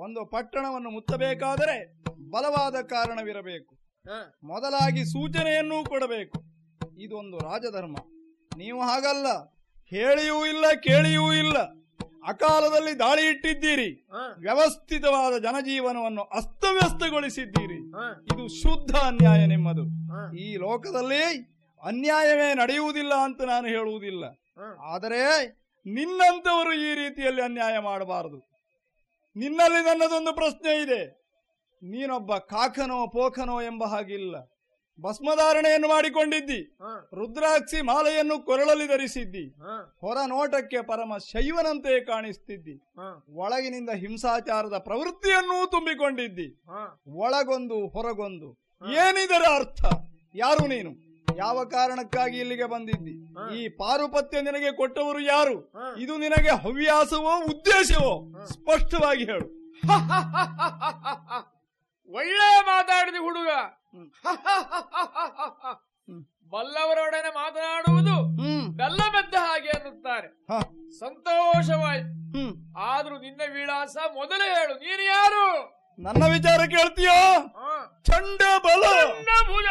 ಒಂದು ಪಟ್ಟಣವನ್ನು ಮುತ್ತಬೇಕಾದರೆ ಬಲವಾದ ಕಾರಣವಿರಬೇಕು ಹ, ಮೊದಲಾಗಿ ಸೂಚನೆಯನ್ನೂ ಕೊಡಬೇಕು ಇದೊಂದು ರಾಜಧರ್ಮ ನೀವು ಹಾಗಲ್ಲ ಹೇಳಿಯೂ ಇಲ್ಲ ಕೇಳಿಯೂ ಇಲ್ಲ ಅಕಾಲದಲ್ಲಿ ದಾಳಿ ಇಟ್ಟಿದ್ದೀರಿ ಹ, ವ್ಯವಸ್ಥಿತವಾದ ಜನಜೀವನವನ್ನು ಅಸ್ತವ್ಯಸ್ತಗೊಳಿಸಿದ್ದೀರಿ ಹ, ಇದು ಶುದ್ಧ ಅನ್ಯಾಯ ನಿಮ್ಮದು ಹ, ಈ ಲೋಕದಲ್ಲಿ ಅನ್ಯಾಯವೇ ನಡೆಯುವುದಿಲ್ಲ ಅಂತ ನಾನು ಹೇಳುವುದಿಲ್ಲ ಹ. ಆದರೆ ನಿನ್ನಂತವರು ಈ ರೀತಿಯಲ್ಲಿ ಅನ್ಯಾಯ ಮಾಡಬಾರದು ನಿನ್ನಲ್ಲಿ ನನ್ನದೊಂದು ಪ್ರಶ್ನೆ ಇದೆ ನೀನೊಬ್ಬ ಕಾಕನೋ ಪೋಖನೋ ಎಂಬ ಹಾಗಿಲ್ಲ ಭಸ್ಮಧಾರಣೆಯನ್ನು ಮಾಡಿಕೊಂಡಿದ್ದಿ ಹ, ರುದ್ರಾಕ್ಷಿ ಮಾಲೆಯನ್ನು ಕೊರಳಲ್ಲಿ ಧರಿಸಿದ್ದಿ ಹ, ಹೊರ ನೋಟಕ್ಕೆ ಪರಮ ಶೈವನಂತೆ ಕಾಣಿಸ್ತಿದ್ದಿ ಹ, ಒಳಗಿನಿಂದ ಹಿಂಸಾಚಾರದ ಪ್ರವೃತ್ತಿಯನ್ನೂ ತುಂಬಿಕೊಂಡಿದ್ದಿ ಹ. ಒಳಗೊಂದು ಹೊರಗೊಂದು ಏನಿದರ ಅರ್ಥ ಯಾರು ನೀನು ಯಾವ ಕಾರಣಕ್ಕಾಗಿ ಇಲ್ಲಿಗೆ ಬಂದಿದ್ದಿ ಈ ಪಾರುಪತ್ಯ ನಿನಗೆ ಕೊಟ್ಟವರು ಯಾರು ಹ. ಇದು ನಿನಗೆ ಹವ್ಯಾಸವೋ ಉದ್ದೇಶವೋ ಸ್ಪಷ್ಟವಾಗಿ ಹೇಳು ಒಳ್ಳೆ ಮಾತಾಡಿದ ಹುಡುಗ ಬಲ್ಲವರೊಡನೆ ಮಾತನಾಡುವುದು ಹ್ಮ್ ಬೆಲ್ಲ ಬೆದ್ದ ಹಾಗೆ ಅನ್ನುತ್ತಾರೆ ಹ, ಸಂತೋಷವಾಯ್ತು ಹ್ಮ್ ಆದ್ರೂ ನಿನ್ನ ವಿಳಾಸ ಮೊದಲೇ ಹೇಳು ನೀನು ಯಾರು ನನ್ನ ವಿಚಾರ ಕೇಳ್ತೀಯೋ ಹ. ಚಂಡ ಬಲ ಭುಜ